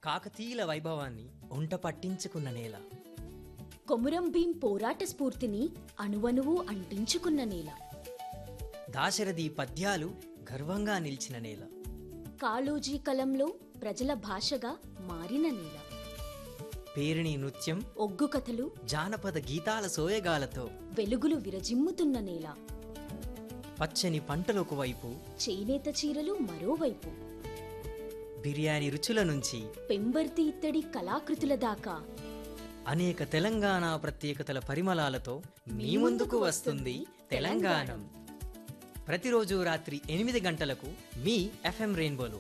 కాకతీయుల వైభవాన్ని ఒంట పట్టించుకున్న నేల కొమురం భీం పోరాట స్ఫూర్తిని అణువణువు అంటించుకున్న నేల దాశరథి పద్యాలు గర్వంగా నిలిచిన నేల కాళోజీ కలంలో ప్రజల భాషగా మారిన నేల పేరిణి నృత్యం ఒగ్గు కథలు జానపద గీతాల సోయగాలతో వెలుగులు విరజిమ్ముతున్న నేల పచ్చని పంటలొక వైపు చేనేత చీరలు మరోవైపు బిర్యానీ రుచుల నుంచి పెంబర్తి ఇత్తడి కళాకృతుల దాకా అనేక తెలంగాణ ప్రత్యేకతల పరిమళాలతో మీ ముందుకు వస్తుంది తెలంగాణం ప్రతిరోజు రాత్రి ఎనిమిది గంటలకు మీ ఎఫ్ఎం రెయిన్బోలో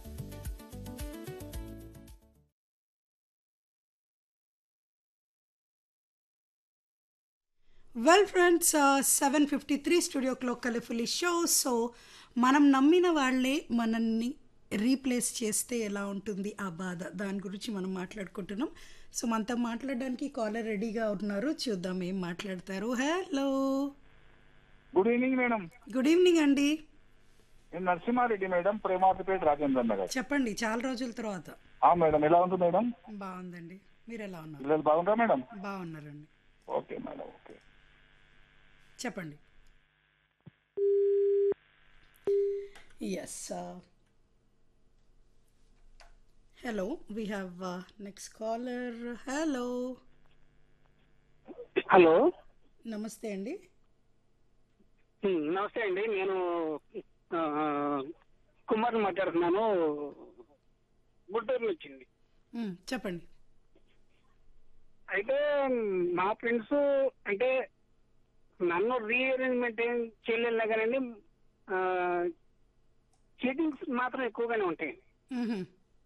well friends seven fifty three studio clock కలిఫులి షో సో మనం నమ్మిన వాళ్ళే మనల్ని రీప్లేస్ చేస్తే ఎలా ఉంటుంది ఆ బాధ దాని గురించి మనం మాట్లాడుకుంటున్నాం సో మనతో మాట్లాడడానికి కాలర్ రెడీగా ఉన్నారు చూద్దాం ఏం మాట్లాడతారు hello good evening madam good evening అండి నేను నరసింహారెడ్డి మేడం ప్రేమాతిపేట రాజేంద్ర నగర్ చెప్పండి చాలా రోజుల తర్వాత ఆ మేడం ఎలా ఉంది మేడం బాగుందండి మీరు ఎలా ఉన్నారు పిల్లలు బాగుందా మేడం బాగున్నారండి ఓకే మేడం ఓకే చెప్పండి yes hello we have next caller hello hello నమస్తే అండి ఉమ్, నమస్తే అండి నేను ఆ, కుమార్ మాట్లాడుతున్నాను గుంటూరు వచ్చింది మ్, చెప్పండి అయితే మా ఫ్రెండ్స్ అంటే నన్ను రీఅరేంజ్మెంట్ ఏం చేయలేదు కానండి చీటింగ్స్ మాత్రం ఎక్కువగానే ఉంటాయి మ్హూ.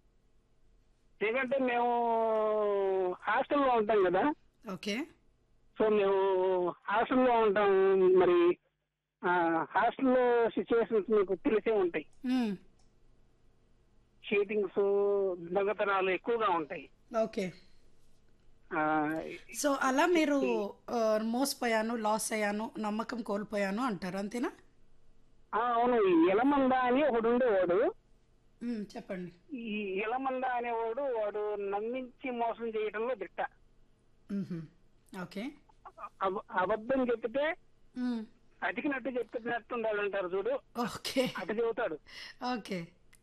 ఎందుకంటే మేము హాస్టల్లో ఉంటాం కదా ఓకే సో మేము హాస్టల్లో ఉంటాం మరి ఆ, హాస్టల్లో సిచ్యువేషన్స్ మీకు తెలిసే ఉంటాయి మ్, చీటింగ్స్ దొంగతనాలు ఎక్కువగా ఉంటాయి ఓకే ఆ, సో అలా మీరు ఆ, మోసపోయాను లాస్ అయ్యాను నమ్మకం కోల్పోయాను అంటారు అంతేనా ఆ, అవును ఈ ఎలమంద అని ఒకడు ఉండేవాడు మ్, చెప్పండి ఈ ఎలమంద అనేవాడు వాడు నమ్మించి మోసం చేయడంలో దిట్ట మ్హూ. ఓకే అబ- అబద్ధం చెప్పితే మ్, అతికినట్టు చెప్పినట్టు ఉండాలంటారు చూడు ఓకే అటు చెబుతాడు ఓకే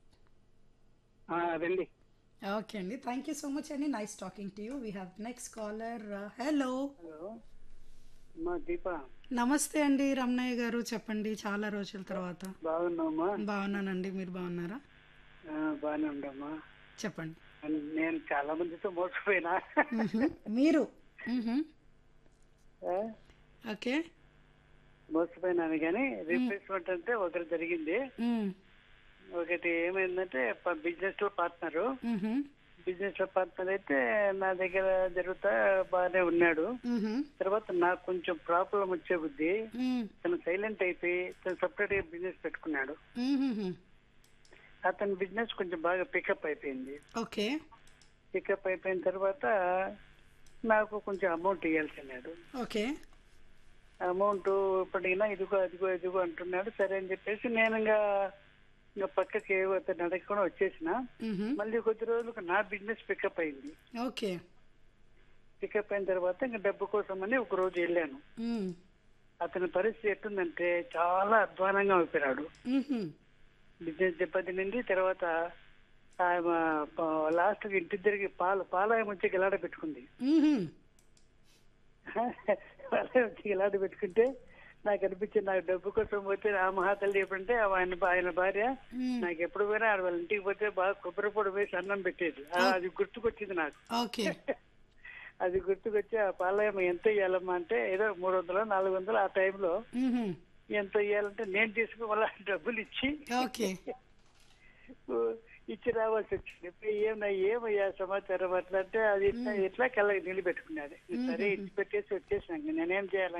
ఆ, అదండి ఓకే అండి థ్యాంక్ యూ సో మచ్ అండి nice talking to you we have next caller hello hello మా దీప నమస్తే అండి రమణయ్య గారు చెప్పండి చాలా రోజుల తర్వాత బాగున్నామా బాగున్నానండి మీరు బాగున్నారా బాగానే ఉండమ్మా చెప్పండి నేను చాలా మందితో మోసపోయినా మ్హూ. మీరు మ్హూ. ఆ, ఓకే మోసపోయినాను కానీ రీప్లేస్మెంట్ అంటే ఒకటి జరిగింది మ్, ఒకటి ఏమైందంటే బిజినెస్ లో పార్ట్నర్ మ్హూ. బిజినెస్ లో పార్ట్నర్ అయితే నా దగ్గర జరుగుతా బాగానే ఉన్నాడు మ్హూ. తర్వాత నాకు కొంచెం ప్రాబ్లం వచ్చే బుద్ధి మ్, తను సైలెంట్ అయిపోయి తను సపరేట్ గా బిజినెస్ పెట్టుకున్నాడు మ్హూ. అతని బిజినెస్ కొంచెం బాగా పికప్ అయిపోయింది ఓకే పికప్ అయిపోయిన తర్వాత నాకు కొంచెం అమౌంట్ ఇవ్వాల్సినాడు ఓకే అమౌంట్ ఇప్పటికైనా ఇదిగో అదిగో ఇదిగో అంటున్నాడు సరే అని చెప్పేసి నేను ఇంకా ఇంకా పక్కకి అతను అడగకుండా వచ్చేసిన మ్హూ. మళ్ళీ కొద్ది రోజులకు నా బిజినెస్ పికప్ అయింది ఓకే పికప్ అయిన తర్వాత ఇంకా డబ్బు కోసం అని ఒక రోజు వెళ్ళాను మ్, అతని పరిస్థితి ఎట్టుందంటే చాలా అధ్వానంగా అయిపోయాడు మ్హూ. బిజినెస్ దెబ్బతినింది తర్వాత లాస్ట్ ఇంటి తిరిగి పాలు పాలాయం వచ్చి గిలాడ పెట్టుకుంది మ్హూ. పాలాయం వచ్చి గిలాడ పెట్టుకుంటే నాకు అనిపించింది నాకు డబ్బు కోసం పోతే ఆ మహాతల్లి ఎప్పుడంటే ఆయన ఆయన భార్య మ్, నాకు ఎప్పుడు పోయినా ఆడ వాళ్ళ ఇంటికి పోతే బాగా కొబ్బరి పొడి వేసి అన్నం పెట్టేది ఆ, అది గుర్తుకొచ్చింది నాకు ఓకే అది గుర్తుకొచ్చి ఆ పాలయం ఎంత ఇవ్వాలమ్మా అంటే ఏదో మూడు వందలు నాలుగు వందలు ఆ టైంలో మ్హూ. ఎంత ఇవ్వాలంటే నేను తీసుకుని మళ్ళీ డబ్బులు ఇచ్చి ఓకే ఓ, ఇచ్చి రావాల్సి వచ్చింది ఇప్పుడు ఏమన్నా ఏమయ్యా సమాచారం అట్లా అంటే అది ఎట్లా ఎట్లా కళ్ళకి నిలబెట్టుకున్నాడు సరే ఇచ్చి పెట్టేసి వచ్చేసినాక నేనేం చేయాలి